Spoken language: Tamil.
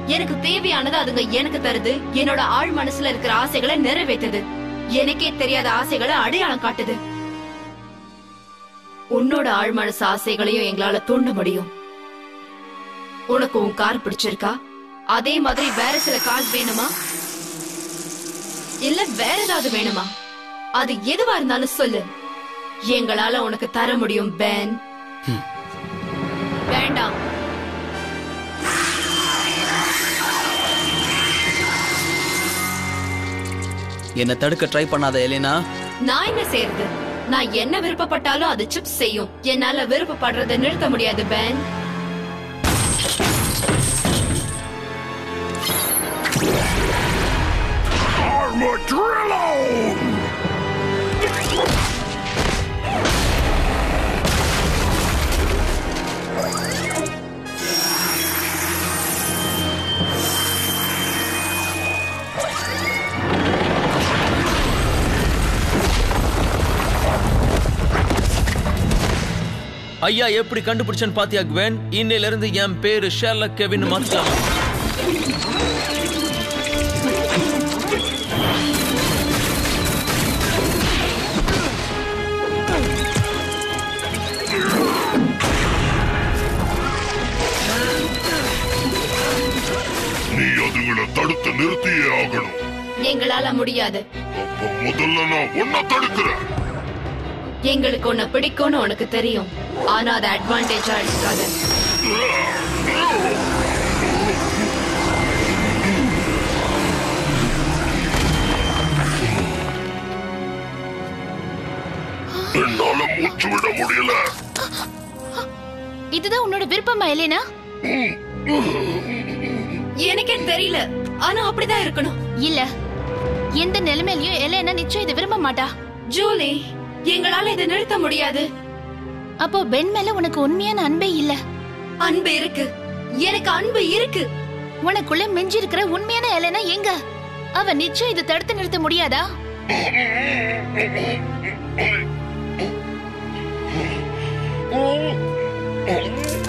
எனக்கு தேவையானது அதுங்க எனக்கு தருது என்னோட ஆழ் மனசுல இருக்கிற ஆசைகளை நிறைவேத்துது எனக்கே தெரியாத ஆசைகளை அடையாளம் காட்டுது உன்னோட ஆழ் மனசு ஆசைகளையும் எங்களால தூண்ட முடியும் உனக்கு உன் கார் பிடிச்சிருக்கா அதே மாதிரி வேற சில கார் வேணுமா இல்ல வேற ஏதாவது வேணுமா அது எதுவா இருந்தாலும் சொல்லு எங்களால உனக்கு தர முடியும் பென் வேண்டாம் என்னை தடுக்க ட்ரை பண்ணாத எலினா நான் என்ன செய்யறது நான் என்ன விருப்பப்பட்டாலும் அது சிப்ஸ் செய்யும் என்னால விருப்பப்படுறதை நிறுத்த முடியாது பென் Armadillo! ஐயா எப்படி கண்டுபிடிச்சேன்னு பாத்தியா குவென் இன்னையில இருந்து என் பேரு ஷெர்லக் கெவின் மாத்திக்கலாம் நீ அதுங்களை தடுத்து நிறுத்தியே ஆகணும் எங்களால முடியாது அப்ப முதல்ல நான் உன்னை தடுக்கிறேன் எங்களுக்கு உன்னை பிடிக்கும்னு உனக்கு தெரியும் ஆனா அது அட்வான்டேஜா எடுக்காது என்னால மூச்சு விட முடியல இதுதான் உன்னோட விருப்பமா எலேனா எனக்கே தெரியல ஆனா அப்படிதான் இருக்கணும் இல்ல எந்த நிலைமையிலயும் எலேனா நிச்சயம் இதை விரும்ப மாட்டா ஜூலி எங்களால இதை நிறுத்த முடியாது அப்போ பென் மேல உனக்கு உண்மையான அன்பே இல்ல அன்பு இருக்கு எனக்கு அன்பு இருக்கு உனக்குள்ள மிஞ்சி இருக்கிற உண்மையான எலேனா எங்க அவ நிச்சயம் இதை தடுத்து நிறுத்த முடியாதா Oh,